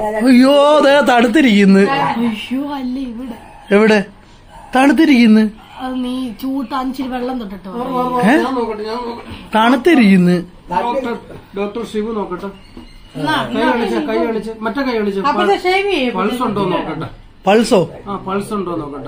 അയ്യോ അതെ തണുത്തിരിക്കുന്നു അയ്യോ അല്ല ഇവിടെ എവിടെ തണുത്തിരിക്കുന്നു അത് നീ ചൂട്ടാൻ ഇച്ചിരി വെള്ളം തൊട്ടിട്ടോ ഏ? ഞാൻ നോക്കട്ടെ ഞാൻ നോക്കട്ടെ തണുത്തിരിക്കുന്നു ഡോക്ടർ ഡോക്ടർ ശിവു നോക്കട്ടെ കൈ കളിച്ച കൈ കളിച്ച് മറ്റേ കൈ കളിച്ച് അപ്പൊ ഷേവ് ചെയ്യും പൾസ് ഉണ്ടോ നോക്കട്ടെ പൾസോ ആ പൾസ് ഉണ്ടോ നോക്കട്ടെ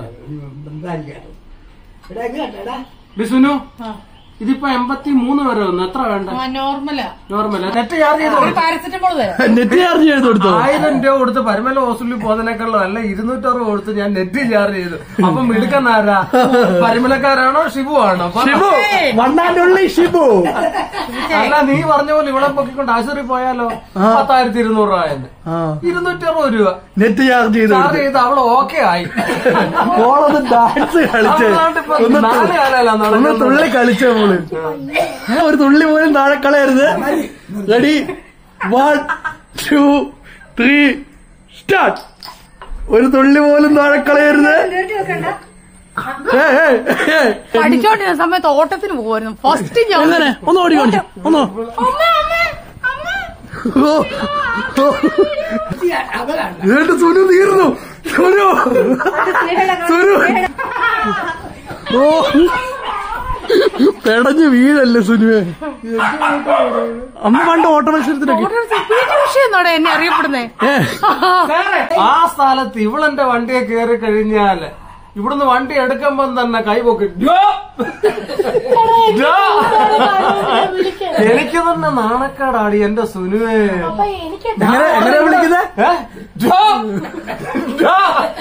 ബിസുനു ഇതിപ്പോ എൺപത്തി മൂന്ന് വരെ വന്നു എത്ര വേണ്ട നോർമലാ നോർമൽ നെറ്റ് ചാർജ് ചെയ്ത് കൊടുത്തു. പാരസെറ്റമോൾ തരാം നെറ്റ് ചാർജ് ചെയ്ത് കൊടുത്തോ ആയിരം രൂപ കൊടുത്ത് പരമല ഹോസ്പിറ്റലിൽ പോകുന്നതിനേക്കാളും അല്ല ഇരുന്നൂറ്ററുപത് കൊടുത്ത് ഞാൻ നെറ്റ് ചാർജ് ചെയ്തു അപ്പം മിടുക്കന്നാരാ പരിമലക്കാരാണോ ഷിബു ആണോ പറ. ഷിബു വണ്ണാണ്ടുള്ളി ഷിബു അല്ല നീ പറഞ്ഞ പോലെ ഇവിടെ പൊക്കിക്കൊണ്ട് ആശുപത്രി പോയാലോ പത്തായിരത്തി ഇരുന്നൂറ് രൂപ എന്ന് ആ ഇരുന്നൂറ്റി അറുപത് രൂപ നെറ്റ് ചാർജ് ചെയ്ത് ചാർജ് കൊടുത്തു ചെയ്ത് അവള് ഓക്കെ ആയി മോളൊന്ന് ഡാൻസ് കളിച്ച് അതുകൊണ്ട് ഇപ്പൊ ഒന്ന് നാല് തു- കാലമല്ല ഒന്ന് നടക്കുന്നത്. തുള്ളി കളിച്ച മോള് ഏ, ഒരു തുള്ളി പോലും താഴെ കളയരുത് ready one two three start ഒരു തുള്ളി പോലും താഴെ കളയരുത് ഏ, ഏ, ഏ. പഠിച്ചോണ്ടിരുന്ന സമയത്ത് ഓട്ടത്തിന് പോകുമായിരുന്നു ഫസ്റ്റ് ഞാൻ എങ്ങനെ ഒന്ന് ഓടിക്കോണ്ടി ഒന്ന് ഓ, ഓ. എന്നിട്ട് സുനു തീർന്നു സുനു സുനു ഓ പെടഞ്ഞ് വീഴല്ലേ സുനുവേ അമ്മ പണ്ട് ഓട്ട മത്സരത്തിനൊക്കെ എന്നോടെ എന്നെ അറിയപ്പെടുന്നേ ഏ ആ സ്ഥലത്ത് ഇവളെന്റെ വണ്ടിയെ കയറി കഴിഞ്ഞാല് ഇവിടുന്ന് വണ്ടി എടുക്കുമ്പം തന്നെ കൈപൊക്കി "ഡോ! ഡോ!" എനിക്ക് തന്നെ നാണക്കേടാടി എന്റെ സുനുവേ എങ്ങനെ എങ്ങനെ വിളിക്കുന്നത് ഏ? ഡോ! ഡോ!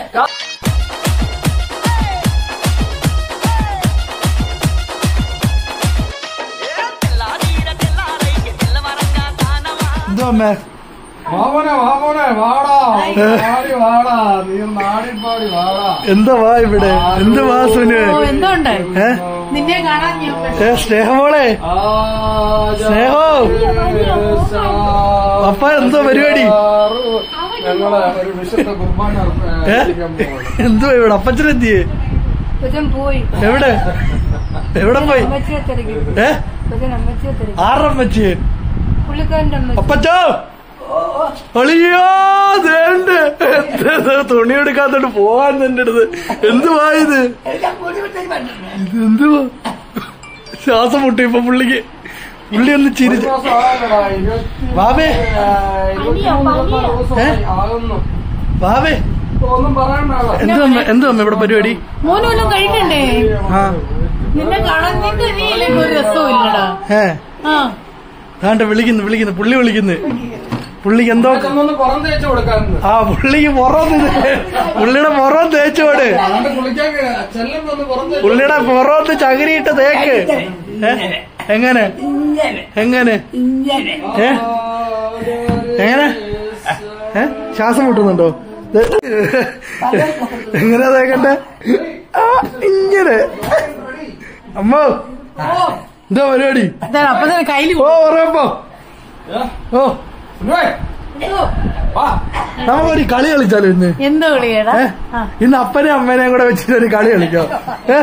എന്തോ അമ്മേ വാമോനെ വാമോനെ വാടാ പാടി വാടാ നീ നാടി പാടി വാടാ എന്താ വാ ഇവിടെ എന്ത് വാ സുനു ഓ എന്തുണ്ട് ഏ നിന്നെ കാണാൻ ഞാൻ ഏ സ്നേഹമോളെ സ്നേഹോ അപ്പ എന്തോ പരിപാടി ഞങ്ങള് ഒരു വിശുദ്ധ കുർബാന ഏ അർപ്പിക്കാൻ പോവാണ്. എന്തോ ഇവിടെ അപ്പച്ചനെത്തിയേ പോയി എവിടെ എവിടെ പോയി അമ്മച്ചിയെ തിരക്കി ഏ അമ്മച്ചിയെ തിരക്കി ആറം വെച്ച് പുള്ളിക്കാരന്റെ അമ്മ അപ്പച്ചോ അളിയോ ദേണ്ട് എന്ത് തുണി എടുക്കാത്തോണ്ട് പോവാൻ തന്നെ അടുത്ത് എന്തുവാ ഇത് ഇത് എന്തുവാ ശ്വാസം മുട്ടി ഇപ്പൊ പുള്ളിക്ക് പുള്ളി ഒന്ന് ചിരിച്ച് ദിവസം ആകെടാ, ഇരുപത്തി- ബാബേ ഏ, ഇരുപത്തിമൂന്ന് ഇരുപത്തിനാല് ദിവസമായി ഏ? ആകുന്നു. ബാബേ ഒന്നും പറയണ്ടാളോ എന്തോ അമ്മ എന്തോ അമ്മ ഇവിടെ പരിപാടി മോനും വല്ലതും കഴിക്കണ്ടേ ആ നിന്നെ കാണാൻ നിന്റെ നീ ഇല്ലെങ്കിൽ ഒരു രസവും ഇല്ലടാ ഏ ആ താണ്ട വിളിക്കുന്നു വിളിക്കുന്നു പുള്ളി വിളിക്കുന്നു പുള്ളിക്ക് എന്തോ ഒന്ന് പുറം തേച്ച് കൊടുക്കാറുണ്ട് ആ പുള്ളിക്ക് പുറം ഇത് പുള്ളിയുടെ പുറം തേച്ചോട് അതുകൊണ്ട് കുളിക്കാൻ ചെല്ലുമ്പോ ഒന്ന് പുറം തേച്ച് പുള്ളിയുടെ പുറത്ത് ചകിരിയിട്ട് തേക്ക് ഏ? എങ്ങനെ എങ്ങനെ ഏ എങ്ങനെ ഏ ശ്വാസം മുട്ടുന്നുണ്ടോ ദേ. എങ്ങനെ തേക്കട്ടെ ആ, ഇങ്ങനെ അമ്മ എന്താ പരിപാടി ഇതാണ് അപ്പൊ തന്നെ കയ്യിൽ ഓ ഉറപ്പോ ഓ ഉവ്വേ. വാ. നമുക്കൊരു കളി കളിച്ചാലോ ഇന്ന് എന്തോ കളിയടാ ഏ? ഇന്ന് അപ്പനെയും അമ്മേനെയും കൂടെ വെച്ചിട്ട് ഒരു കളി കളിക്കാം ഏ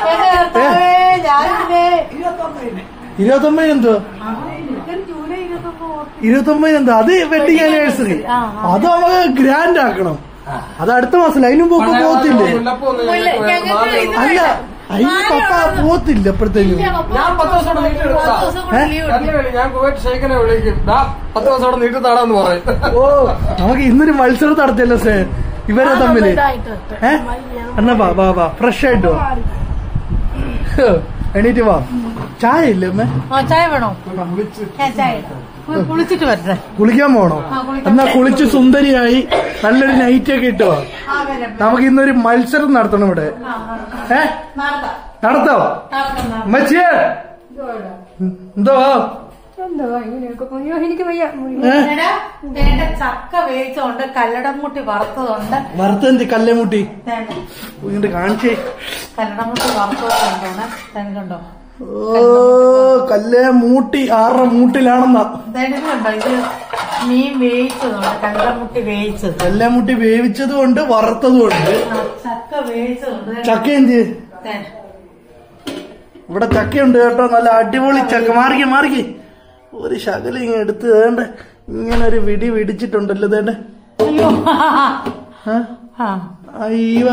ഇരുപത്തൊമ്പതിന് എന്തോ ഇരുപത്തൊമ്പതിന് എന്തോ അത് വെഡിങ് ആനിവേഴ്സറി അത് നമുക്ക് ഗ്രാൻഡ് ആക്കണം അത് അടുത്ത മാസം അതിനു മുമ്പ് ഒക്കെ പോകത്തില്ലേ മുല്ലപ്പൂ ഒന്ന് ഞങ്ങൾക്ക് വേണം. നാല് ദിവസം. അല്ല അതിന് പപ്പ പോകത്തില്ല അപ്പോഴത്തേക്കും ഞാൻ പത്ത് ദിവസം കൂടെ നീട്ടി എടുത്താ. അല്ലേ, ഞാൻ കുവൈറ്റ് ഷെയ്ഖിനെ വിളിക്കും ദാ, പത്ത് ദിവസം കൂടെ നീട്ടി താടാന്ന് പറയും ഓ നമുക്ക് ഇന്നൊരു മത്സരം നടത്തിയല്ലോ സേ ഇവരെ തമ്മില് ഏ എന്നാ വാ വാ വാ ഫ്രഷ് ആയിട്ട് വാ ഹ്, എണീറ്റ് വാ ചായ ഇല്ലേ അമ്മേ ആ ചായ വേണോ ഞാൻ ചായ ഇടാം. പോയി കുളിച്ചിട്ട് വരട്ടെ കുളിക്കാൻ പോണോ എന്നാ കുളിച്ച് സുന്ദരിയായി നല്ലൊരു നൈറ്റ് ഒക്കെ ഇട്ടോ നമുക്ക് ഇന്നൊരു മത്സരം നടത്തണം ഇവിടെ ഏ നടത്തോ അമ്മച്ചിയെ എന്തോ എനിക്ക് വയ്യ ഏ? വേണ്ട ചക്ക വേവിച്ചുണ്ട് കല്ലടമുട്ടി വറുത്തതുണ്ട് വറുത്തെന്തി കല്ലേമുട്ടി വേണ്ട ഇങ്ങോട്ട് കാണിച്ചേ കല്ലടമുട്ടി വറുത്തതുകൊണ്ടാണ് കണ്ടോ ഓ കല്ലേ മൂട്ടി ആറര മൂട്ടിലാണെന്നാ കണ്ടോ ഇത് മീൻ വേവിച്ചതുണ്ട് കല്ലടമുട്ടി വേവിച്ചത് കല്ലേമുട്ടി വേവിച്ചതും ഉണ്ട് വറുത്തതും ഉണ്ട് ആ, ചക്ക വേവിച്ചതുണ്ട് ചക്ക എന്ത് ദേ, ഇവിടെ ചക്കയുണ്ട് കേട്ടോ നല്ല അടിപൊളി ചക്ക മാറിക്ക് മാറിക്ക് ഒരു ശകലം ഇങ്ങനെ എടുത്ത് വേണ്ട ഇങ്ങനെ ഒരു വിടി വിടിച്ചിട്ടുണ്ടല്ലോ തേണ്ട അയ്യോ ഏ? ആ അയ്യോ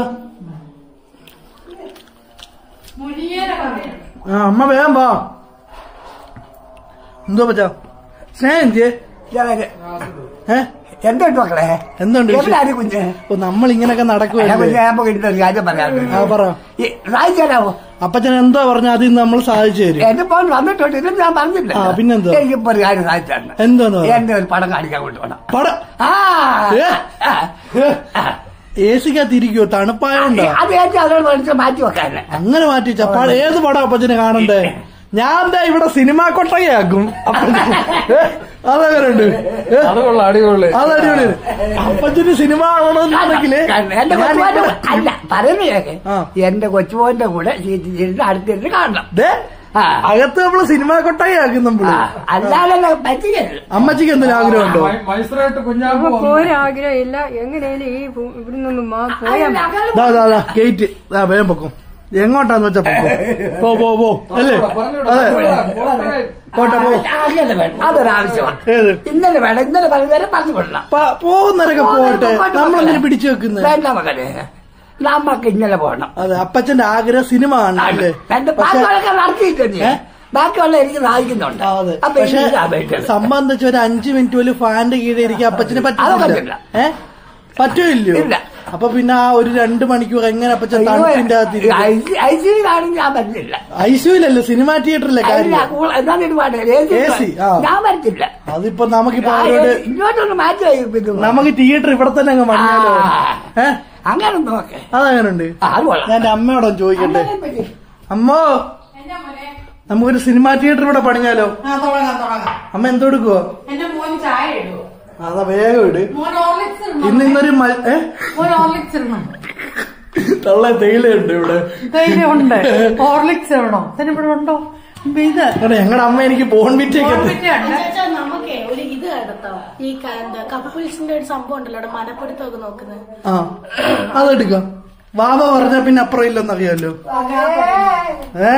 മുനിയേനെ പറയണം ആ അമ്മ വേഗം വാ എന്തോ പറ്റാ സ്നേഹം എന്തിയെ ഏ എന്തുണ്ട് മക്കളെ എന്തുണ്ട് വിഷയം? എവിടാണ് കുഞ്ഞ് ഓ നമ്മൾ ഇങ്ങനൊക്കെ ഞാൻ നടക്കുവല്ലേ കുഞ്ഞ് ഞാൻ പോയിട്ട് ഒരു കാര്യം പറയാനുണ്ട് ആ പറ ഈ റായിച്ച് തരാമോ അപ്പച്ചൻ എന്താ പറഞ്ഞ അതിൽ നമ്മൾ സാധിച്ചു തരും എന്റെ ഫോൺ വന്നിട്ടുണ്ട് ഇത് ഞാൻ പറഞ്ഞില്ല ആ, പിന്നെന്താ? എനിക്കിപ്പോ ഒരു കാര്യം സാധിച്ചു തരണം എന്താന്ന് പറ? എന്റെ ഒരു പടം കാണിക്കാൻ കൊണ്ടുപോകണം പട ആ ഏ? എ സിക്കകത്തിരിക്കുവോ തണുപ്പായോണ്ടോ അത് ഏറ്റവും അതോട് മേടിച്ച് മാറ്റി വെക്കാനെ അങ്ങനെ മാറ്റി ചപ്പാട് ഏത് പടം അപ്പച്ചന് കാണണ്ടേ ഞാൻ ദാ ഇവിടെ സിനിമ കൊട്ടകയാക്കും അപ്പച്ചന്. ഏ? അതങ്ങനുണ്ട് ഏ? അത് കൊള്ളാം അടിപൊളി അത് അടിപൊളി അപ്പച്ചന് സിനിമ ആവണമെന്നുണ്ടെങ്കില് എന്റെ കൊച്ചുമോന്റെ അല്ല പറയുന്നത് കേക്ക് ആ. എന്റെ കൊച്ചുമോന്റെ കൂടെ സീറ്റിൽ ഇരുന്ന് അടുത്തിരുന്ന് കാണണം ദേ, ആ. അകത്ത് നമ്മള് സിനിമ കൊട്ടകയാക്കും ആ, നമ്മള് അല്ലാതെ പറ്റിക്കരുത് അമ്മച്ചിക്ക് എന്തെങ്കിലും ആഗ്രഹമുണ്ടോ മൈസൂരായിട്ട് കുഞ്ഞാമ്പ് നമുക്ക് ഒരാഗ്രഹമില്ല എങ്ങനെയാലും ഈ ഭൂ- ഇവിടെ നിന്നും മാ- പോയാ മതി. ദാ ദാ ദാ ഗേറ്റ് ദാ വേഗം പൊക്കും എങ്ങോട്ടാന്ന് വെച്ചാ പൊക്കോ പോ പോ പോ അല്ലേ അതെ പോട്ടെ പോ അങ്ങനെ വേണം അതൊരാവശ്യമാണ് ഏത് ഇന്നലെ വേണം ഇന്നലെ വരെ പറഞ്ഞു കൊള്ളാം പ- പോകുന്നവരൊക്കെ പോട്ടെ നമ്മളെന്തിനു പിടിച്ചു വെക്കുന്നത് വേണ്ട മകനെ നമ്മക്ക് ഇന്നലെ പോകണം അതെ അപ്പച്ചന്റെ ആഗ്രഹം സിനിമ കാണണല്ലേ എന്റെ പക്ഷെ ബാക്കിയുള്ളൊക്കെ നടത്തിയിട്ടുണ്ട് ഏ? ബാക്കിയുള്ള എനിക്ക് സാധിക്കുന്നുണ്ട് ആ, അതെ അപ്പൊ പക്ഷെ എനിക്ക് അപേക്ഷ സംബന്ധിച്ച് ഒരു അഞ്ചു മിനിറ്റ് പോലും ഫാന്റെ കീഴിൽ ഇരിക്കാൻ അപ്പച്ചന് അത് പറ്റില്ല പറ്റില്ല. ഏ പറ്റൂല്ലോ ഇല്ല. അപ്പൊ പിന്നെ ആ ഒരു രണ്ട് മണിക്കൂർ എങ്ങനെ അപ്പച്ചൻ തണുപ്പിന്റെ അകത്തിരിക്കും ഐസിയിലാണെങ്കിൽ ഞാൻ പറ്റില്ല ഐസിയിലല്ലോ സിനിമാ തിയേറ്ററിലെ ഇല്ല, കാര്യം കൂൾ- എന്താണ് ഇത് പാട്ട്? AC, ആ. ഞാൻ പറ്റില്ല അതിപ്പോ നമുക്കിപ്പോ ആ, അവരോട് ഇങ്ങോട്ടൊന്ന് മാറ്റി വയ്ക്കുന്നു നമുക്ക് തിയേറ്റർ ഇവിടെ തന്നെ അങ്ങ് മണിയാലോ ഏ അങ്ങനെ നോക്കെ അതങ്ങനുണ്ട് അത് കൊള്ളാം ഞാൻ എന്റെ അമ്മയോടൊന്ന് ചോദിക്കട്ടെ അങ്ങനെ പറ്റി. അമ്മോ നമുക്കൊരു സിനിമാ തിയേറ്റർ ഇവിടെ പണിഞ്ഞാലോ ആ തുടങ്ങാം തുടങ്ങാം അമ്മ എന്തെടുക്കുവോ എന്റെ മോൻ ചായ ഇടുവോ അതാ വേഗം ഇട് മോൻ ഓർലിക്സ് ഇടണം ഇന്ന് ഇന്നൊരു മ- ഏ മോൻ ഓർലിക്സ് ഇടണം തള്ള തേയിലുണ്ട് ഇവിടെ ധൈര്യം ഉണ്ട് ഓർലിക്സ് ഇടണോ ഇതിന് ഇവിടെ ഉണ്ടോ ഇത് കാരണം ഞങ്ങളുടെ അമ്മ എനിക്ക് ബോൺ വിറ്റേക്ക് ഓർലിക്സ് ഉണ്ട് ചേച്ചാ നമുക്കേ ഒരു ഇത് നടത്താം ഈ ക- എന്താ കപ്പിൾസിന്റെ ഒരു സംഭവം ഉണ്ടല്ലോ അവിടെ മനപ്പെടുത്തൊക്കെ നോക്കുന്നത് ആ അതെടുക്കാം വാവ പറഞ്ഞ പിന്നെ അപ്പുറം ഇല്ലെന്നറിയാലോ ഏ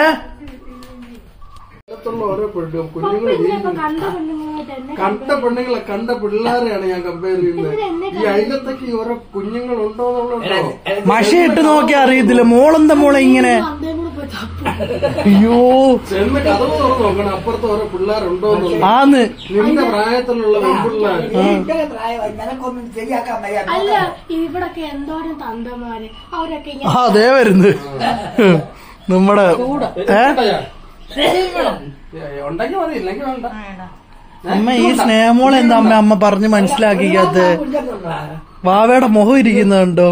ഓരോ കുഞ്ഞുങ്ങൾ കണ്ട പെണ്ണുങ്ങളായിട്ട് എന്നെ കണ്ട പെണ്ണുങ്ങളെ കണ്ട പിള്ളേരെയാണ് ഞാൻ കമ്പയർ ചെയ്യുന്നത് ഈ അയലത്തൊക്കെ ഈ ഓരോ കുഞ്ഞുങ്ങൾ ഉണ്ടോ എന്നുള്ളതോ മഷി ഇട്ട് നോക്കിയാ അറിയത്തില്ല മോളെന്താ മോളെ ഇങ്ങനെ അന്തേം കൂടെ പോയി തപ്പും അയ്യോ ചെന്ന് കഥ തുറന്ന് നോക്കണം അപ്പുറത്ത് ഓരോ പിള്ളേരുണ്ടോ എന്നുള്ളത് ആന്ന് നിന്റെ പ്രായത്തിലുള്ള പെൺപിള്ളേർ ഇങ്ങനെ പ്രായമായി നിനക്കൊന്നും ശരിയാക്കാൻ വയ്യ അല്ല ഇവിടൊക്കെ എന്തോരം തന്തമാര് അവരൊക്കെ ഇങ്ങനെ ആ അതേ വരുന്നു നമ്മുടെ ഏ ഉണ്ടെങ്കിൽ മതി ഇല്ലെങ്കിൽ വേണ്ട അമ്മ ഈ സ്നേഹമോൾ എന്താ അമ്മ അമ്മ പറഞ്ഞ് മനസ്സിലാക്കിക്കാത്ത വാവയുടെ മുഖം ഇരിക്കുന്നുണ്ടോ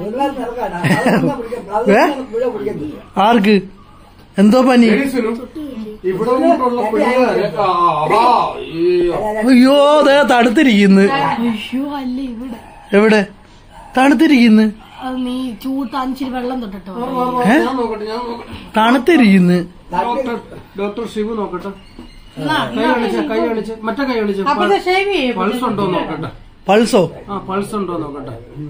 ഏ ആർക്ക് എന്തോ പനി ലേഡീസിനും ഇവിടെ കൊണ്ടുള്ള പിള്ളേര് ആ, ആ, അയ്യോ. അയ്യോ അതെ തണുത്തിരിക്കുന്നു അയ്യോ അല്ല ഇവിടെ എവിടെ തണുത്തിരിക്കുന്നു അത് നീ ചൂട് തണിച്ചിരി വെള്ളം തൊട്ടിട്ടോ ഏ? ഞാൻ നോക്കട്ടെ ഞാൻ നോക്കട്ടെ തണുത്തിരിക്കുന്നു ഡോക്ടർ ഡോക്ടർ ശിവു നോക്കട്ടെ കൈ കാണിച്ച കൈ കാണിച്ച് മറ്റേ കൈ കാണിച്ച് അപ്പൊ ഇത് ഷേവ് ചെയ്യും പൾസ് ഉണ്ടോ നോക്കട്ടെ പൾസോ ആ പൾസ് ഉണ്ടോ നോക്കട്ടെ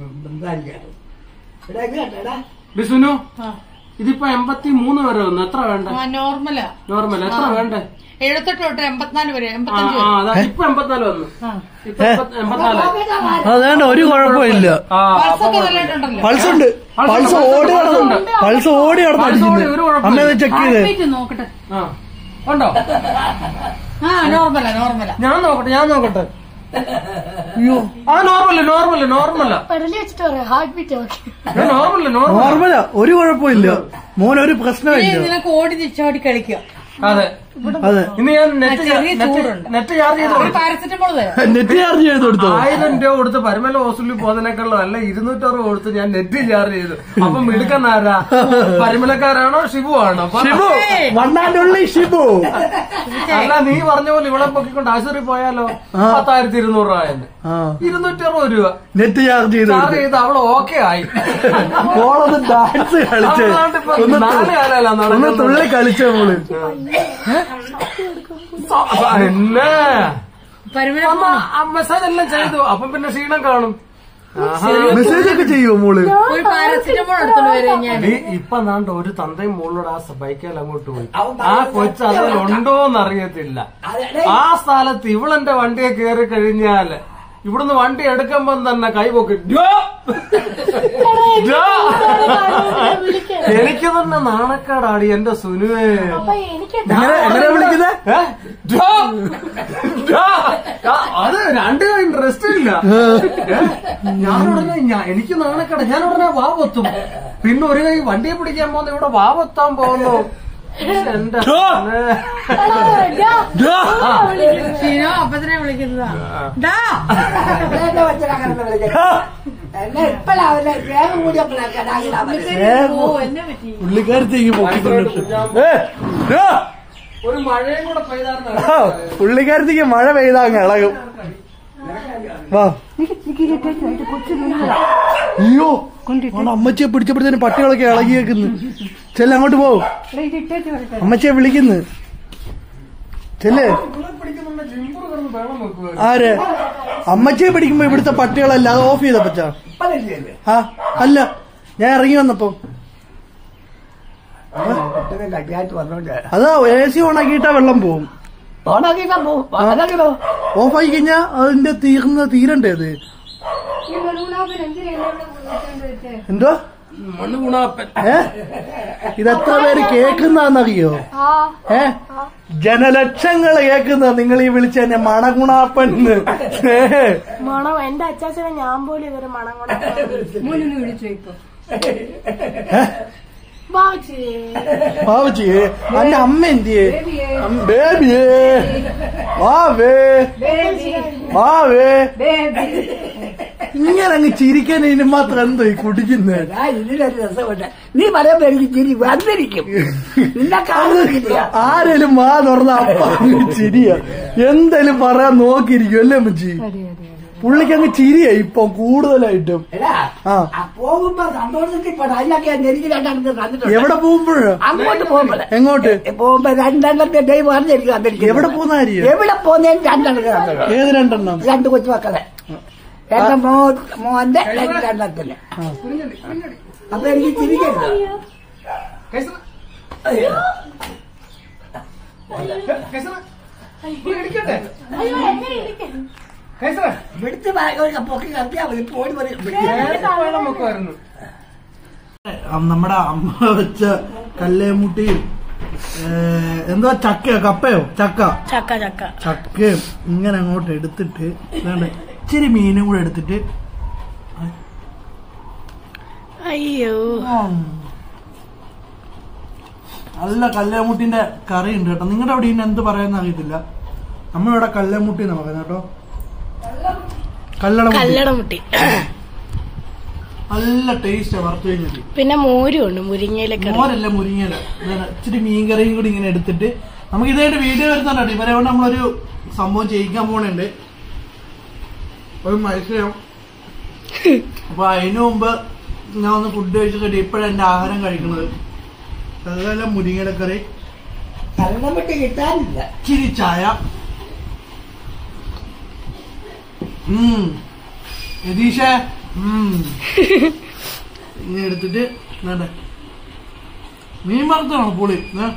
ബിസുനു ഇതിപ്പോ എൺപത്തി മൂന്ന് വരെ വന്നു എത്ര വേണ്ട നോർമലാ നോർമൽ എത്ര വേണ്ടേ എഴുപത്തെട്ട് തൊട്ട് എൺപത്തിനാല് വരെ ആ എൺപത്തഞ്ച് ആ വരെ അതാ ഇപ്പൊ എൺപത്തിനാല് വന്നു ഇപ്പൊ എൺപത്തി- എൺപത്തിനാല് അതേണ്ട ഒരു കുഴപ്പമില്ല ആ പൾസൊക്കെ നല്ലതായിട്ടുണ്ടല്ലോ പൾസ് ഉണ്ട് പൾസ് ഓടി നടന്നു പൾസ് ഓടി നടന്നടിക്കുന്നു ഒരു കുഴപ്പമില്ല. അമ്മ ചെക്ക് ചെയ്ത് ഹാർട്ട് നോക്കട്ടെ ആ ഉണ്ടോ ആ നോർമലാ നോർമലാ ഞാൻ നോക്കട്ടെ ഞാൻ നോക്കട്ടെ അയ്യോ ആ നോർമല് നോർമല് നോർമല പെടലി വെച്ചിട്ട് പറയാം ഹാർട്ട് ബീറ്റ് നോക്കി നോർമല് നോർമൽ നോർമലാ ഒരു കുഴപ്പമില്ല മോൻ ഒരു പ്രശ്നമില്ല നിനക്ക് ഓടി ചാടി കളിക്കുക അതെ അതെ ഇന്ന് ഞാൻ നെറ്റ് ചെറിയ നെറ്റ് ചൂടുണ്ട്. നെറ്റ് ചാർജ് ചെയ്ത് ഒരു കൊടുത്തു. പാരസെറ്റമോൾ തരാം നെറ്റ് ചാർജ് ചെയ്ത് കൊടുത്തോ ആയിരം രൂപ കൊടുത്ത് പരമല ഹോസ്പിറ്റലിൽ പോകുന്നതിനേക്കാളും അല്ല ഇരുന്നൂറ്ററുപത് കൊടുത്ത് ഞാൻ നെറ്റ് ചാർജ് ചെയ്തു അപ്പം മിടുക്കനാരാ പരിമലക്കാരാണോ ഷിബു ആണോ പറ. ഷിബു വണ്ണാണ്ടുള്ളി ഷിബു അല്ല നീ പറഞ്ഞ പോലെ ഇവിടെ പൊക്കിക്കൊണ്ട് ആശുപത്രി പോയാലോ പത്തായിരത്തി ഇരുന്നൂറ് രൂപ എന്ന് ആ ഇരുന്നൂറ്റി അറുപത് രൂപ നെറ്റ് ചാർജ് ചെയ്ത് ചാർജ് കൊടുത്തു ചെയ്ത് അവള് ഓക്കെ ആയി മോളൊന്ന് ഡാൻസ് കളിച്ച് അതുകൊണ്ട് ഇപ്പൊ ഒന്ന് നാല് തു- കാലമല്ല ഒന്ന് നടക്കുന്നത്. തുള്ളി കളിച്ച മോള് അപ്പൊ എന്നെ പരിമല അമ്മ ആ മെസ്സേജ് എല്ലാം ചെയ്തു അപ്പം പിന്നെ ക്ഷീണം കാണും ആഹാ. മെസ്സേജ് ഒക്കെ ചെയ്യുമോ മോള് ഒരു പാരസെറ്റമോൾ എടുത്തോണ്ട് വരും ഞാൻ നീ ഇപ്പൊ നാണ്ട് ഒരു തന്തയും മുകളിലൂടെ ആ ബൈക്കേൽ അങ്ങോട്ട് പോയി ആ കൊച്ചു അതിലുണ്ടോന്ന് അറിയത്തില്ല ആ സ്ഥലത്ത് ഇവളെന്റെ വണ്ടിയെ കയറി കഴിഞ്ഞാല് ഇവിടുന്ന് വണ്ടി എടുക്കുമ്പോ തന്നെ കൈപൊക്കി ഡ്യോ! ഡ്യോ! എനിക്ക് തന്നെ നാണക്കേടാടി എന്റെ സുനുവേ അപ്പൊ എനിക്ക് എങ്ങനെ എങ്ങനെ വിളിക്കുന്നത് ഏ? ഡ്യോ! ഡ്യോ! ആ, അത് രണ്ടു ഇൻട്രസ്റ്റ് ഇല്ല ഏ? ഞാൻ ഉടനെ ഞാ- എനിക്ക് നാണക്കേട് ഞാൻ ഉടനെ വാവത്തും പിന്നെ ഒരു കൈ വണ്ടിയെ പിടിക്കാൻ പോകുന്ന ഇവിടെ വാവത്താൻ പോകുന്നു എന്റെ ഡ്യോ! സുനേ. ഡാ. ഷീനോ അപ്പത്തിനെ വിളിക്കുന്നതാ ഡാ എന്നെ വെച്ചിട്ടാണ് വിളിക്കുന്നത് എന്നെ ഇപ്പഴാ അവരെ വേഗം കൂടിയപ്പോഴാണ് ഓ എന്നെ പറ്റി പുള്ളിക്കാരത്തേക്ക് പൊക്കിക്കൊണ്ടിട്ട് ഏ ഡാ. ഒരു മഴയും കൂടെ പെയ്താർന്ന ആ, പുള്ളിക്കാരത്തേക്ക് മഴ പെയ്താ അങ്ങ് ഇളകും വാ അയ്യോ ആണ് അമ്മച്ചിയെ പിടിച്ചപ്പോഴത്തേന് പട്ടികളൊക്കെ ഇളകിയേക്കുന്നു ചെല്ല അങ്ങോട്ട് പോ അമ്മച്ചിയെ വിളിക്കുന്നു ചെല്ലേ പിടിക്കുന്നുണ്ട് ജിമ്പർ കിടന്ന് വെള്ളം വെക്കുക ആര് അമ്മച്ചിയെ പിടിക്കുമ്പോ ഇവിടുത്തെ പട്ടികളല്ല അത് ഓഫ് ചെയ്ത പച്ചാ ആ അല്ല ഞാൻ ഇറങ്ങി വന്നപ്പോ കട്ടിയായിട്ട് വന്നോണ്ട് അതാ എ സി ഓണാക്കിയിട്ടാ വെള്ളം പോവും ഓണാക്കിട്ടാ പോവും ഓണാക്കിടോ ഓഫായി കഴിഞ്ഞാ അതിന്റെ തീർന്ന തീരണ്ടേ അത് ഈ ബലൂണാപ്പൻ എന്തിനാ എന്നെ ഇവിടെ വിളിച്ചോണ്ട് വെച്ചേ? എന്തോ മണ്ണുകുണാപ്പൻ ഏ ഇതെത്ര പേര് കേൾക്കുന്നറിയോ ആ ഏ ജനലക്ഷങ്ങള് കേൾക്കുന്ന നിങ്ങൾ ഈ വിളിച്ച എന്നെ മണഗുണാപ്പൻ മണം എന്റെ അച്ചാച്ചനെ ഞാൻ പോലും ഇതൊരു മണം കൊണ്ട് മോനൊന്ന് വിളിച്ചോ ഇപ്പൊ ബാച്ചി പാവച്ചി അന്റെ അമ്മ എന്തിയേ ബേബിയേ ബേബിയേ വാവേ ബേബി വാവേ ബേബി ഇങ്ങനെ അങ്ങ് ചിരിക്കാൻ ഇതിന് മാത്രം എന്തോ ഈ കുടിക്കുന്നത് ഞാൻ ഇതിനൊരു രസമുണ്ട് നീ പറയുമ്പോ എനിക്ക് ചിരി വന്നിരിക്കും നിന്നെ കാണുന്നില്ല ആരേലും വാ തുറന്ന അപ്പ അങ്ങ് ചിരിയ എന്തേലും പറയാൻ നോക്കിയിരിക്കും അല്ലേ അമ്മച്ചി പുള്ളിക്ക് അങ്ങ് ചിരിയാ ഇപ്പൊ കൂടുതലായിട്ടും എടാ ആ ആ പോകുമ്പോ സന്തോഷത്തിൽ പെടാ അതിനൊക്കെ ഞാൻ എനിക്ക് രണ്ടെണ്ണത്തിൽ തന്നിട്ടുണ്ട് എവിടെ പോകുമ്പോഴോ അങ്ങോട്ട് പോകുമ്പോ എങ്ങോട്ട് പോകുമ്പോ രണ്ടെണ്ണത്തെ ദൈവം പറഞ്ഞിരിക്കും തന്നിരിക്കും എവിടെ പോകുന്ന കാര്യം എവിടെ പോകുന്നതിന് രണ്ടെണ്ണത്തിൽ തന്നിട്ടുണ്ട് ഏത് രണ്ടെണ്ണം രണ്ട് കൊച്ചുമക്കളെ എന്റെ മോ മോന്റെ രണ്ടെണ്ണത്തിന് അപ്പൊ എനിക്ക് ചിരിക്കരുത് കൈസറ അയ്യോ. കൈസറ ഇവിടെ ഇരിക്കട്ടെ അയ്യോ എന്നെ ഇരിക്കും കൈസറ വിടുത്ത് വാ- പൊക്കി കത്തിയാ മതി പോയി മതി നേരത്തെ വെള്ളം വെക്കുമായിരുന്നു നമ്മുടെ അമ്മ വെച്ച കല്ലേമുട്ടിയും എന്താ ചക്കയോ കപ്പയോ ചക്ക ചക്ക ചക്ക ചക്കയും ഇങ്ങനെ അങ്ങോട്ട് എടുത്തിട്ട് ഇതാണ്ട് ഇച്ചിരി മീനും കൂടെ എടുത്തിട്ട് അയ്യോ ഉം. നല്ല കല്ലേമുട്ടിന്റെ കറി ഉണ്ട് കേട്ടോ നിങ്ങളുടെ അവിടെ ഇനി എന്ത് പറയാന്ന് അറിയത്തില്ല നമ്മളിവിടെ കല്ലേമുട്ടി എന്നാ പറയുന്നത് കേട്ടോ കല്ലട കല്ലട മുട്ടി നല്ല ടേസ്റ്റ് വറുത്ത് കഴിഞ്ഞിട്ട് പിന്നെ മോരും ഉണ്ട് മുരിങ്ങയിലൊക്കെ മോരല്ല മുരിങ്ങല ഇങ്ങനെ ഇച്ചിരി മീൻകറിയും കൂടി ഇങ്ങനെ എടുത്തിട്ട് നമുക്ക് ഇതായിട്ട് വീഡിയോ വരുന്നുണ്ട് ഇവരെ കൊണ്ട് നമ്മളൊരു സംഭവം ചെയ്യിക്കാൻ പോണുണ്ട് ഒരു മത്സരം അപ്പൊ അതിനു മുമ്പ് ഞാൻ ഒന്ന് ഫുഡ് കഴിച്ചിട്ട് ഇപ്പോഴാണ് എന്റെ ആഹാരം കഴിക്കുന്നത് അതെല്ലാം മുരിങ്ങലക്കറി കരണം വിട്ട് കിട്ടാനില്ല ഇച്ചിരി ചായ ഉം. രതീഷേ ഉം. ഇങ്ങനെ എടുത്തിട്ട് വേണ്ട മീൻ വറുത്താണോ പുളി ഏ?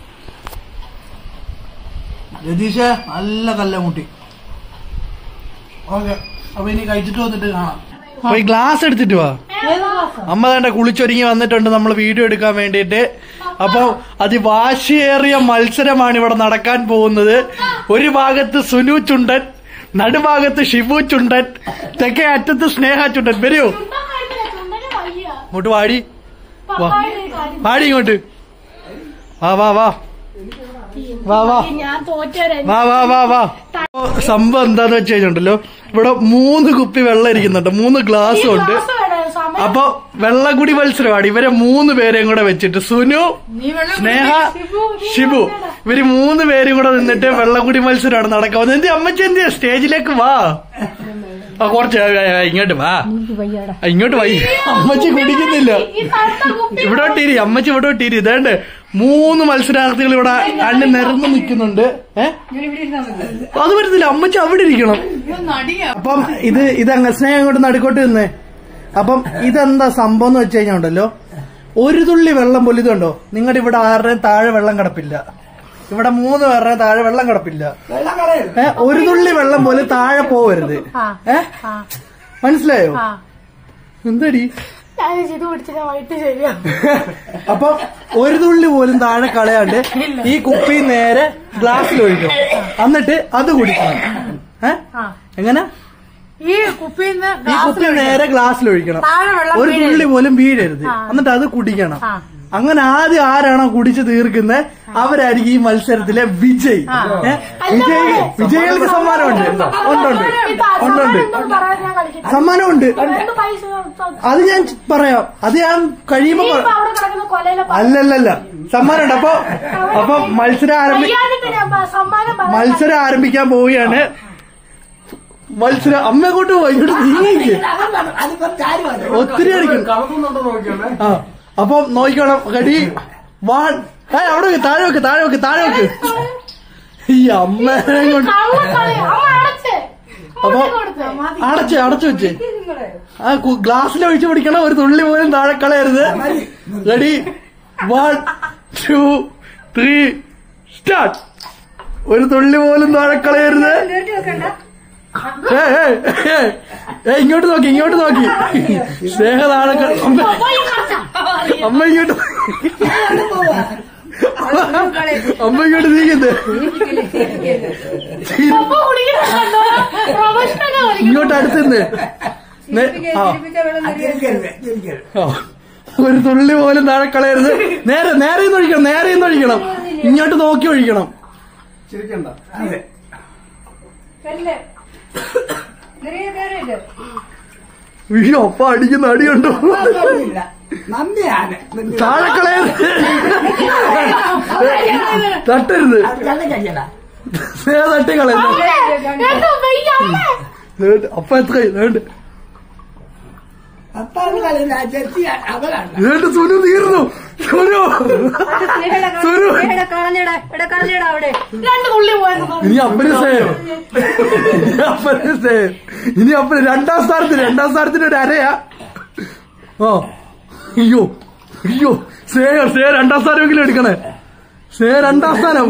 രതീഷേ നല്ല കല്ലമുട്ടി ഓക്കെ അപ്പൊ ഇനി കഴിച്ചിട്ട് വന്നിട്ട് കാണാം അപ്പൊ ഈ ഗ്ലാസ് എടുത്തിട്ട് വാ അമ്മ വേണ്ട കുളിച്ചൊരുങ്ങി വന്നിട്ടുണ്ട് നമ്മൾ വീഡിയോ എടുക്കാൻ വേണ്ടിയിട്ട് അപ്പൊ അതിവാശിയേറിയ മത്സരമാണ് ഇവിടെ നടക്കാൻ പോകുന്നത് ഒരു ഭാഗത്ത് സുനു ചുണ്ടൻ നടുഭാഗത്ത് ഷിബു ചുണ്ടൻ തെക്കേ അറ്റത്ത് സ്നേഹ ചുണ്ടൻ വരൂ ഇങ്ങോട്ട് വാടി വാ വാടി ഇങ്ങോട്ട് വാ വാ വാ വാ വാ ഞാൻ തോറ്റവരെ വാ വാ വാ വാ ഇപ്പൊ സംഭവം എന്താന്ന് വെച്ച് കഴിഞ്ഞിട്ടുണ്ടല്ലോ ഇവിടെ മൂന്ന് കുപ്പി വെള്ളം ഇരിക്കുന്നുണ്ട് മൂന്ന് ഗ്ലാസ്സും ഉണ്ട് സമയം അപ്പൊ വെള്ളക്കുടി മത്സരമാണ് ഇവരെ മൂന്ന് പേരെയും കൂടെ വെച്ചിട്ട് സുനു നീ വെള്ളം സ്നേഹ ഷിബു ഇവര് മൂന്ന് പേരും കൂടെ നിന്നിട്ട് വെള്ളക്കുടി മത്സരമാണ് നടക്കാൻ പോകുന്നത് എന്തി അമ്മച്ചി എന്തിയാ സ്റ്റേജിലേക്ക് വാ ആ കുറച്ച് ആ, ആ, ഇങ്ങോട്ട് വാ ആ, ഇങ്ങോട്ട് വാ അമ്മച്ചി കുടിക്കുന്നില്ല ഈ തണുത്ത കുപ്പി ഇവിടോട്ട് ഇരി അമ്മച്ചി ഇവിടോട്ട് ഇരി ഇതേണ്ട് മൂന്ന് മത്സരാർത്ഥികൾ ഇവിടെ കണ്ണ് നിറഞ്ഞു നിൽക്കുന്നുണ്ട് ഏഹ് ഇങ്ങനെ ഇവിടെ ഇരുന്നാ മതി അത് വരുന്നില്ല അമ്മച്ചി അവിടെ ഇരിക്കണം ഇത് നടിയാ അപ്പം ഇത് ഇതങ്ങ് സ്നേഹം കൊണ്ട് നടുക്കോട്ട് നിന്നേ അപ്പം ഇതെന്താ സംഭവം എന്ന് വെച്ച് കഴിഞ്ഞാൽ ഉണ്ടല്ലോ ഒരു തുള്ളി വെള്ളം പോലും ഇതുണ്ടോ നിങ്ങളുടെ ഇവിടെ ആരുടെയും താഴെ വെള്ളം കിടപ്പില്ല ഇവിടെ മൂന്ന് പേരുടെ താഴെ വെള്ളം കിടപ്പില്ല വെള്ളം കളയരുത് ഏ ഒരു തുള്ളി വെള്ളം പോലും താഴെ പോവരുത് ആ ഏ ആ മനസ്സിലായോ ആ എന്തടി ഞാൻ വിചാരിച്ചു ഇത് പിടിച്ചിട്ട് വൈകിട്ട് ശരിയാ അപ്പൊ ഒരു തുള്ളി പോലും താഴെ കളയാണ്ട് ഈ കുപ്പി നേരെ ഗ്ലാസ്സിൽ ഒഴിക്കണം എന്നിട്ട് അത് കുടിക്കണം ഏ ആ എങ്ങനെ ഈ കുപ്പിന്ന് ഈ കുപ്പി നേരെ ഗ്ലാസ്സിൽ ഒഴിക്കണം താഴെ വെള്ളം ഒരു തുള്ളി പോലും വീഴരുത് എന്നിട്ട് അത് കുടിക്കണം ആ. അങ്ങനെ ആദ്യം ആരാണോ കുടിച്ച് തീർക്കുന്നത് അവരായിരിക്കും ഈ മത്സരത്തിലെ വിജയ് ഏ? വിജയ് വിജയികൾക്ക് സമ്മാനമുണ്ട് ഉണ്ട് ഉണ്ട് ഉണ്ട് ഉണ്ട് പറയാൻ ഞാൻ കളിക്കും സമ്മാനമുണ്ട് എന്ത് പൈസ അത് ഞാൻ പറയാം അത് ഞാൻ കഴിയുമ്പോ നീ പറ- ഇപ്പൊ അവിടെ കിടക്കുന്ന കൊലയിലെ അല്ലല്ലല്ല സമ്മാനമുണ്ട് അപ്പൊ അപ്പൊ മത്സരം ആരംഭി കയ്യാനിട്ട് ഞാൻ പ- സമ്മാനം പറയാം മത്സരം ആരംഭിക്കാൻ പോവുകയാണ് മത്സരം അമ്മ കൊണ്ട് പോയി ഇങ്ങോട്ട് നീങ്ങിക്ക് അതിപ്പോ ചാരി ഒത്തിരി അടിക്കും കളക്കുന്നുണ്ടോ നോക്കിയോണേ ആ അപ്പം നോക്കിക്കോണം കടി വാൺ ഏ അവിടെ വെക്ക് താഴെ വെക്ക് താഴെ വെക്ക് താഴെ വെക്ക് ഈ അമ്മേനെ കൊണ്ട് കള്ളക്കളി അമ്മ അടച്ച് അപ്പൊ അടച്ച് അടച്ചു വെച്ച് ആ ഗ്ലാസ്സിൽ ഒഴിച്ച് പിടിക്കണം ഒരു തുള്ളി പോലും താഴെ കളയരുത് ready one two three start ഒരു തുള്ളി പോലും താഴെ കളയരുത് നിർത്തി വെക്കണ്ട ഏ ഏ, ഏ, ഏ ഇങ്ങോട്ട് നോക്കി ഇങ്ങോട്ട് നോക്കി സ്നേഹ താഴെ ക- അമ്മ അമ്മ ഇങ്ങോട്ട് അമ്മ ഇങ്ങോട്ട് നീങ്ങുന്നത് ഇങ്ങോട്ട് അടുത്തുനിന്ന് നേ- ആ തിരിപ്പിച്ച വെള്ളം നിർത്തി തിരിക്കരുത് തിരിക്കരുത് ആ. ഒരു തുള്ളി പോലും താഴെ കളയരുത് നേരെ നേരെ നിന്ന് ഒഴിക്കണം നേരെ നിന്ന് ഒഴിക്കണം ഇങ്ങോട്ട് നോക്കി ഒഴിക്കണം ചിരിക്കണ്ട അതെ കല്ല് നിറയെ കയറിയിട്ട് അയ്യോ അപ്പ അടിക്കുന്ന അടിയുണ്ടോ കുഴപ്പമില്ല. നന്ദിയാണ് നിന്റെ- താഴെ കളയരുത് തട്ടരുത് അത് കണ്ണ് കഴിയടാ സ്നേഹ തട്ടി കളയുന്നു വേണ്ട. അപ്പ എത്ര വേണ്ട പത്താറ് കളിയില്ല ചെത്തി അവരാണ് വേണ്ട സുനു തീർന്നു സുനു സ്നേഹയുടെ കള- സുനു സ്നേഹയുടെ കളഞ്ഞടാ എടാ കളഞ്ഞടാ അവിടെ രണ്ട് തുള്ളി പോയത് ഇനി അപ്പന് സേവ് ഇനി അപ്പന് സേവ് ഇനി അപ്പന് രണ്ടാം സ്ഥാനത്തിന് രണ്ടാം സ്ഥാനത്തിന് ഒരു അരയാ ഓ അയ്യോ അയ്യോ സേ സേ രണ്ടാം സ്ഥാനമെങ്കിലും എടുക്കണേ സേ രണ്ടാം സ്ഥാനം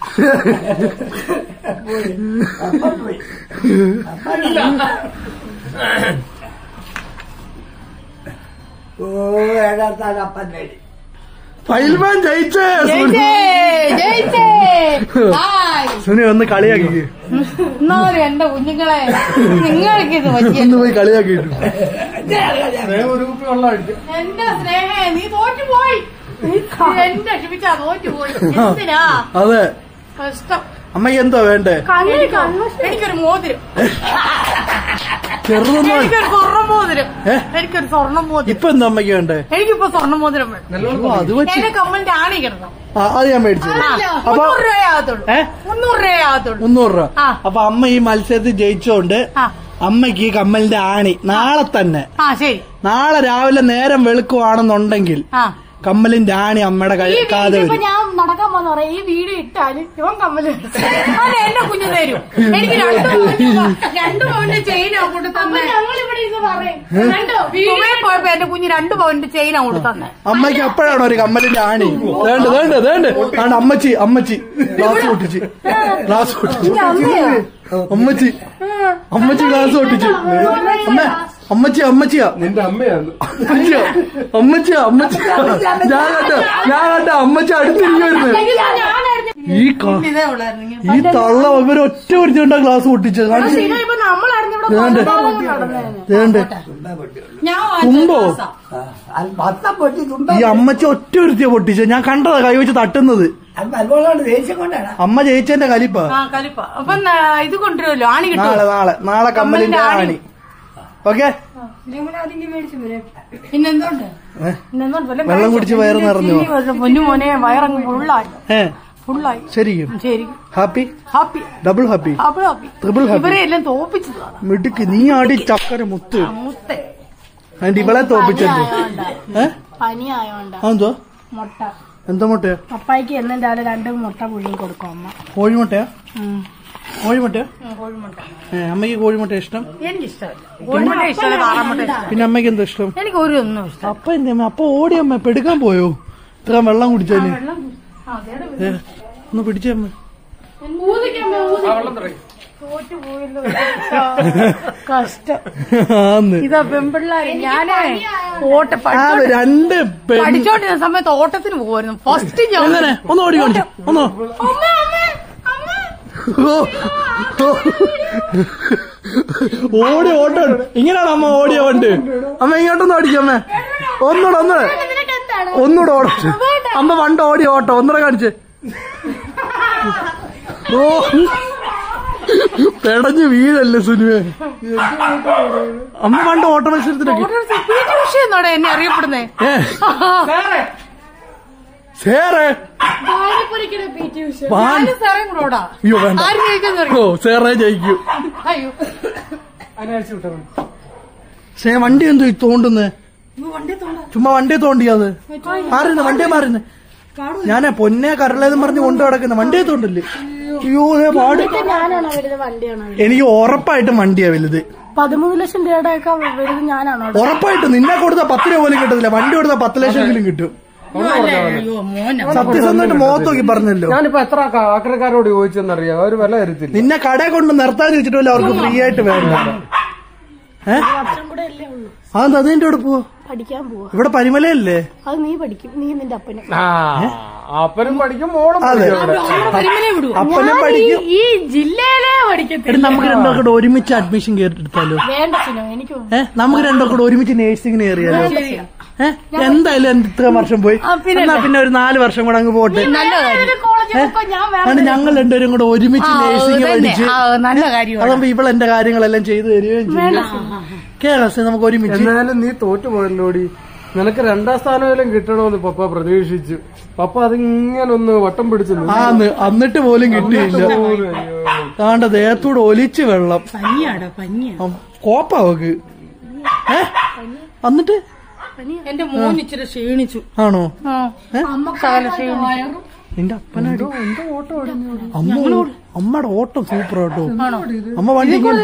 ഓ ഏഴാത്താൽ അപ്പം നേടി ഫൈൽമാൻ ജയിച്ചേ സുനു. ജയിച്ചേ ഹായ് സുനു ഒന്ന് കളിയാക്കി എന്നാലും എന്റെ കുഞ്ഞുങ്ങളെ നിങ്ങൾക്ക് ഇത് പറ്റിയ ഒന്ന് പോയി കളിയാക്കിട്ടു ഒരു കുപ്പി വെള്ളം അടിച്ചു എന്റെ സ്നേഹേ നീ തോറ്റുപോയി നീ എന്റെ ക്ഷമിച്ചാ തോറ്റുപോയി എന്തിനാ അതെ കഷ്ടം അമ്മയ്ക്ക് എന്തോ വേണ്ടേ കണ്ണിൽ കണ്ണു എനിക്കൊരു മോതിരം ചെറുതൊന്നും എനിക്കൊരു സ്വർണ്ണ മോതിരം ഏ? എനിക്കൊരു സ്വർണ്ണ മോതിരം ഇപ്പൊ എന്താ അമ്മയ്ക്ക് വേണ്ടേ എനിക്കിപ്പോ സ്വർണ്ണ മോതിരം വേണം ഓ, അത് വെച്ച് എന്റെ കമ്മലിന്റെ ആണി കിടന്നു ആ, അത് ഞാൻ മേടിച്ചു അപ്പൊ മുന്നൂറ് രൂപയാകത്തുള്ളൂ ഏ? മുന്നൂറ് രൂപയാകത്തുള്ളൂ മുന്നൂറ് രൂപ ആ. അപ്പൊ അമ്മ ഈ മത്സരത്തിൽ ജയിച്ചോണ്ട് ആ അമ്മയ്ക്ക് ഈ കമ്മലിന്റെ ആണി നാളെ തന്നെ ആ ശരി നാളെ രാവിലെ നേരം വെളുക്കുവാണെന്നുണ്ടെങ്കിൽ ആ കമ്മലിന്റെ ആണി അമ്മയുടെ ഈ കൈ- കാത് വീഡിയോ ഇപ്പൊ വരും ഞാൻ നടക്കാൻ പോകുന്ന പറയാം ഈ വീഡിയോ ഇട്ടാല് ഇവൻ കമ്മല് അതെ എന്റെ കുഞ്ഞു തരും എനിക്ക് രണ്ട് പവന്റെ- രണ്ട് പവന്റെ ചെയിനാ കൊണ്ട് തന്നെ ഞങ്ങളിവിടെ ഇത് പറയും ദുബായിൽ പോയപ്പോ എന്റെ കുഞ്ഞ് രണ്ട് പവന്റെ ചെയിനാ കൊണ്ട് തന്നെ അമ്മയ്ക്ക് അപ്പോഴാണ് ഒരു കമ്മലിന്റെ ആണി വേണ്ട വേണ്ട വേണ്ട ആണ് അമ്മച്ചി അമ്മച്ചി ഗ്ലാസ് പൊട്ടിച്ച് ഗ്ലാസ് പൊട്ടിച്ച് അമ്മച്ചി അമ്മച്ചി ഗ്ലാസ് പൊട്ടിച്ച് അമ്മ അമ്മച്ചി അമ്മച്ചിയാ നിന്റെ അമ്മയാണ് അമ്മച്ചിയാ അമ്മച്ചിയാ അമ്മച്ചിയാ ഞാൻ കണ്ട ഞാൻ കണ്ട അമ്മച്ചി അടുത്തിരിക്കുമായിരുന്നു ഈ ക- ഇതേ ഉള്ളായിരുന്നു ഈ തള്ള ഇവര് ഒറ്റ ഒരുത്തിണ്ടാ ഗ്ലാസ് പൊട്ടിച്ച് കാണിച്ച് ഇപ്പൊ നമ്മളറിഞ്ഞിവിടെ വേണ്ട വേണ്ട ഞാൻ തുമ്പോ പത്തം പൊട്ടി തുമ്പ ഈ അമ്മച്ചി ഒറ്റ ഒരുത്തിയ പൊട്ടിച്ച ഞാൻ കണ്ടതാ കൈവച്ച് തട്ടുന്നത് അത് നല്ലോണം ദേഷ്യം കൊണ്ടാണ് അമ്മ ജയിച്ചതിന്റെ കലിപ്പ ആ കലിപ്പ അപ്പൊ ന- ഇത് കൊണ്ടുവരുമല്ലോ ആണി കിട്ടും നാളെ നാളെ നാളെ കമ്മലിന്റെ ആണി ഓക്കെ നിങ്ങൾ അതിന്റെ മേടിച്ചു വരെ പിന്നെന്തുണ്ട് പിന്നെന്തുണ്ട് വല്ല വെള്ളം കുടിച്ച് വയറ് നിറഞ്ഞു ചില്ലി വല്ല പൊന്നു മോനെ വയറങ്ങ് ഫുള്ളായി ഏ ഫുള്ളായി ശരിക്കും ശരി happy happy double happy happy happy Triple happy. ഇവരെ എല്ലാം തോപ്പിച്ചതാണ് മിടുക്ക് നീ ആടി ചക്കര മുത്ത് മുത്തേ അതിന്റെ ഇവളെ തോപ്പിച്ചല്ലേ ഏ പനി ആയോണ്ട അതെന്തോ മുട്ട എന്താ മുട്ടയാ പപ്പായ്ക്ക് എന്നും രാവിലെ രണ്ട് മുട്ട പുഴുങ്ങി കൊടുക്കും അമ്മ കോഴിമുട്ടയാ കോഴിമുട്ടയാ ഉം, കോഴിമുട്ട ഏ അമ്മയ്ക്ക് കോഴിമുട്ട ഇഷ്ടം എനിക്കിഷ്ടമല്ല കോഴിമുട്ട ഇഷ്ടമല്ല താറാമുട്ട ഇഷ്ടം പിന്നെ അമ്മയ്ക്ക് എന്താ ഇഷ്ടം എനിക്ക് ഒരു ഒന്നും ഇഷ്ടം അപ്പൊ എന്റെ അമ്മ അപ്പൊ ഓടി അമ്മ പെടുക്കാൻ പോയോ ഇത്ര വെള്ളം കുടിച്ചതിന് വെള്ളം ആ, അതേടെ ഏ, ഒന്ന് പിടിച്ചേ അമ്മ ആ വെള്ളം തുടങ്ങി കഷ്ടം ആന്ന് ഇതാ പെമ്പിള്ളാര് ഞാനേ ഓട്ട ആ രണ്ട് പെൺ പഠിച്ചോണ്ടിരുന്ന സമയത്ത് ഓട്ടത്തിന് പോകുമായിരുന്നു ഫസ്റ്റ് ഞാൻ എങ്ങനെ ഒന്ന് ഓടി കാണിച്ചു ഒന്നോ അമ്മ, അമ്മ, അമ്മ. ഓ, ഓ. ഓടി ഓട്ടോ ഇങ്ങനെയാണ് അമ്മ ഓടിയ വണ്ട് അമ്മ ഇങ്ങോട്ടൊന്ന് ഓടിക്കമ്മ ഒന്നൂടെ ഒന്നൂടെ നിനക്ക് എന്താണ് ഒന്നൂടെ ഓടിച്ചു അമ്മ വണ്ട് ഓടി ഓട്ടോ ഒന്നൂടെ കാണിച്ച് ഓ പെടഞ്ഞ് വീഴല്ലേ സുനുവേ അമ്മ പണ്ട് ഓട്ട മത്സരത്തിനൊക്കെ എന്നോടെ എന്നെ അറിയപ്പെടുന്നേ ഏ സേറേ വാൻ. ഞാനും സാറേം കൂടെ ഓടാ അയ്യോ വേണ്ട ആര് ജയിക്കുമെന്ന് ഓ അറിയോ? സേറേ ജയിക്കൂ അയ്യോ അതിനഴിച്ചു വിട്ടു സേ വണ്ടി എന്തോ ഈ തോണ്ടുന്നേ ചുമ്മാ വണ്ടി തോണ്ടിയത് മാറുന്നു വണ്ടിയെ മാറുന്നു ഞാനേ പൊന്നെ കരളേന്ന് പറഞ്ഞ് കൊണ്ടു കിടക്കുന്ന വണ്ടിയെ തോണ്ടല്ലേ അയ്യോ ദേ പാട് ഞാനാണോ വരുന്നത് വണ്ടിയാണോ എനിക്ക് ഉറപ്പായിട്ടും വണ്ടിയാ വലുത് പതിമൂന്ന് ലക്ഷം രൂപയുടെ ഒക്കെ വരുന്നത് ഞാനാണോ ഉറപ്പായിട്ടും നിന്നെ കൊടുത്ത പത്ത് രൂപ പോലും കിട്ടത്തില്ല വണ്ടി കൊടുത്ത പത്ത് ലക്ഷമെങ്കിലും കിട്ടും അയ്യോ മോനെ സത്യസന്ധമായിട്ട് മുഖത്ത് നോക്കി പറഞ്ഞല്ലോ ഞാനിപ്പോ എത്ര ആക്രക്കാരോട് ചോദിച്ചെന്നറിയാം അവര് വില തരത്തില്ല നിന്നെ കടയിൽ കൊണ്ട് നിർത്താൻ വെച്ചിട്ടില്ല അവർക്ക് ഫ്രീ ആയിട്ട് വേണ്ട ഏഹ് വർഷം കൂടെ അല്ലേ ഉള്ളൂ അതെന്താ അതിന്റെ കൂടെ പോവോ പഠിക്കാൻ പോവാ ഇവിടെ പരിമലയല്ലേ അത് നീ പഠിക്കും നീ നിന്റെ അപ്പനും ആ അപ്പനും പഠിക്കും മോളും അതെ പഠിക്കും അവിടെ. പരിമലെ വിടൂ അപ്പനും ഞാൻ പഠിക്കും ഈ- ഈ ജില്ലയിലെ പഠിക്കത്തില്ല എടി നമുക്ക് രണ്ടോ കൂടെ ഒരുമിച്ച് അഡ്മിഷൻ കേട്ടെടുത്താലോ വേണ്ട സിനോ എനിക്ക് ഏഹ് നമുക്ക് രണ്ടോ കൂടെ ഒരുമിച്ച് നേഴ്സിംഗിന് കയറിയാലോ ഏഹ് എന്തായാലും എന്ത് ഇത്ര വർഷം പോയി എന്നാ പിന്നെ ഒരു നാല് വർഷം കൂടെ അങ്ങ് പോട്ടെ നല്ല കാര്യം കോളേജിൽ പോയപ്പോ ഞാൻ വേറെ അതുകൊണ്ട് ഞങ്ങൾ രണ്ടുപേരും കൂടെ ഒരുമിച്ച് ആ, നേഴ്സിംഗ് തന്നെ. പഠിച്ച് ആ, നല്ല കാര്യമാണ് അതാകുമ്പോ ഇവൾ എന്റെ കാര്യങ്ങളെല്ലാം ചെയ്തു തരികയും ചെയ്യും കേരള നമുക്ക് ഒരുമിച്ച് എന്നാലും നീ തോറ്റുപോയല്ലോടി നിനക്ക് രണ്ടാം സ്ഥാനമെങ്കിലും കിട്ടണമെന്ന് പപ്പ പ്രതീക്ഷിച്ചു പപ്പ അതിങ്ങനെ ഒന്ന് വട്ടം പിടിച്ചു നിന്നു. ആന്ന് എന്നിട്ട് പോലും കിട്ടിയില്ല പോലും, അയ്യോ. താണ്ട ദേഹത്തൂടെ ഒലിച്ച് വെള്ളം പനിയാടാ പനിയാ ആ, കോപ്പ അവക്ക് ഏ എന്നിട്ട് എന്റെ മോൻ ഇച്ചിരി ക്ഷീണിച്ചു ആണോ ആ. സകല ക്ഷീണിച്ചു നിന്റെ അപ്പനാടി അമ്മ അമ്മയുടെ ഓട്ടം സൂപ്പർ കേട്ടോ അമ്മ വണ്ടി ഇങ്ങനെ-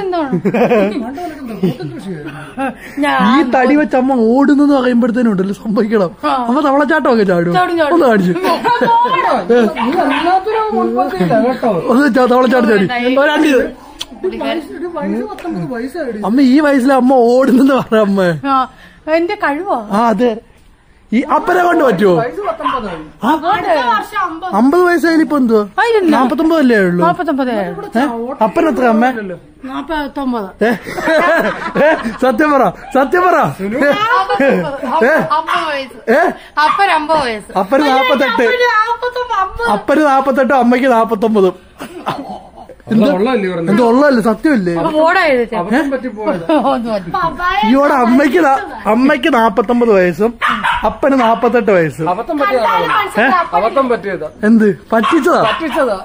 ഞാൻ ഈ തടി വെച്ച് അമ്മ ഓടുന്നെന്ന് പറയുമ്പോഴത്തേനും ഉണ്ടല്ലോ സംഭവിക്കണം അമ്മ തവളച്ചാട്ടമൊക്കെ ചാടും ചാടും, ചാടും. ഒന്ന് കാണിച്ചു നീ എല്ലാത്തിനും മുൻപന്തിയില്ല കേട്ടോ ഒന്ന് ചാ- തവളച്ചാട്ടം ചാടി ഒരാണ്ടി ഒരു വയസ്സ് പത്തൊമ്പത് വയസ്സായി അമ്മ ഈ വയസ്സിൽ അമ്മ ഓടുന്നെന്ന് പറയാം അമ്മ ആ, എന്റെ കഴിവോ ആ അതെ ഈ അപ്പനെ കൊണ്ട് പറ്റുമോ വയസ്സ് പത്തൊമ്പതായി ആ, അമ്പത് വയസ്സായാലും ഇപ്പൊ എന്തുവാ ആയിരം നാപ്പത്തൊമ്പതല്ലേ ഉള്ളൂ നാപ്പത്തൊമ്പത് ഏ? അപ്പനെത്ര അമ്മ നാപ്പത്തൊമ്പത് ഏ? ഏ? സത്യം പറ സത്യം പറ ഏ? അമ്പത് വയസ്സ് ഏ അപ്പൻ അമ്പത് വയസ്സ് അപ്പന് നാപ്പത്തെട്ട് നാപ്പത്തൊമ്പത് അമ്പത് അപ്പന് നാപ്പത്തെട്ടും അമ്മയ്ക്ക് നാപ്പത്തൊമ്പതും ഉള്ളല്ലേ പറഞ്ഞു എന്തോ ഉള്ളതല്ലേ സത്യമല്ലേ ഓടാ എഴുതിച്ച അബദ്ധം പറ്റിപ്പോയത് ഈയോടെ അമ്മയ്ക്ക് നാ- അമ്മയ്ക്ക് നാപ്പത്തൊമ്പത് വയസ്സും അപ്പന് നാപ്പത്തെട്ട് വയസ്സും അബദ്ധം പറ്റിയതാണ് ഏ? അബദ്ധം പറ്റിയതാ എന്ത് പറ്റിച്ചതാ പറ്റിച്ചതാ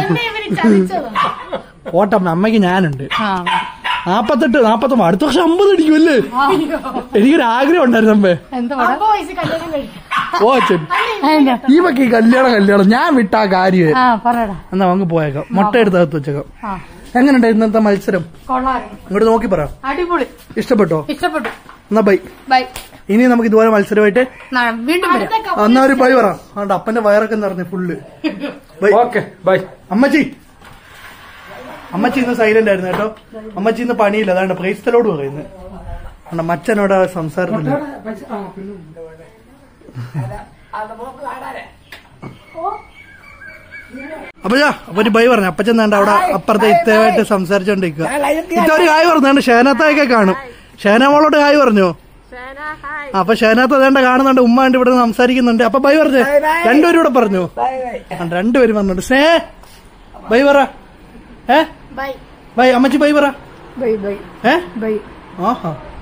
ഓട്ടമ്മ അമ്മയ്ക്ക് ഞാനുണ്ട് നാപ്പത്തെട്ട് നാപ്പത്തൊമ്പത് അടുത്ത വർഷം അമ്പത് അടിക്കുമല്ലേ എനിക്കൊരു ആഗ്രഹം ഉണ്ടായിരുന്നു അമ്മേ എന്താ ഓ അച്ഛൻ ഈ വക്ക് ഈ കല്യാണം കല്യാണം ഞാൻ വിട്ടാ കാര്യം ആ പറയടാ എന്നാ നമുക്ക് പോയേക്കാം മുട്ട എടുത്ത് അകത്ത് വെച്ചേക്കാം ആ എങ്ങനെയുണ്ട് ഇന്നത്തെ മത്സരം കൊള്ളായിരുന്നു ഇങ്ങോട്ട് നോക്കി പറ അടിപൊളി ഇഷ്ടപ്പെട്ടോ ഇഷ്ടപ്പെട്ടു എന്നാ ബൈ ബൈ ഇനി നമുക്ക് ഇതുപോലെ മത്സരമായിട്ട് നാ- വീണ്ടും വരാം എന്നാ ഒരു ബൈ പറ ആണ്ട് അപ്പന്റെ വയറൊക്കെ നിറഞ്ഞു ഫുള്ള് ബൈ ഓക്കെ ബൈ അമ്മച്ചി അമ്മച്ചി ഇന്ന് സൈലന്റ് ആയിരുന്നു കേട്ടോ അമ്മച്ചി ഇന്ന് പണിയില്ല അതാണ് പ്രൈസ്തലോട് പറയുന്നത് അണ്ട മച്ചനോട് സംസാരത്തില്ല അപ്പൊ ഞാൻ അപ്പൊ ഒരു ബൈ പറഞ്ഞു അപ്പച്ചൻ വേണ്ട അവിടെ അപ്പുറത്തെ ഇത്തമായിട്ട് സംസാരിച്ചോണ്ടിരിക്കുക ഇത്ത ഒരു ഹായ് പറഞ്ഞു ഷേനത്തൊക്കെ കാണും ഷേന മോളോട് ഹായ് പറഞ്ഞു അപ്പൊ ഷേനത്ത് അതേണ്ട കാണുന്നുണ്ട് ഉമ്മ ഉണ്ട് ഇവിടെ സംസാരിക്കുന്നുണ്ട് അപ്പൊ ബൈ പറഞ്ഞു രണ്ടുപേരും കൂടെ പറഞ്ഞു ആ, രണ്ടുപേരും പറഞ്ഞിട്ടുണ്ട് സ്നേ ബൈ പറ ഏ ബൈ ബൈ അമ്മച്ചി ബൈ പറ ബൈ ബൈ ഏ ബൈ ആഹാ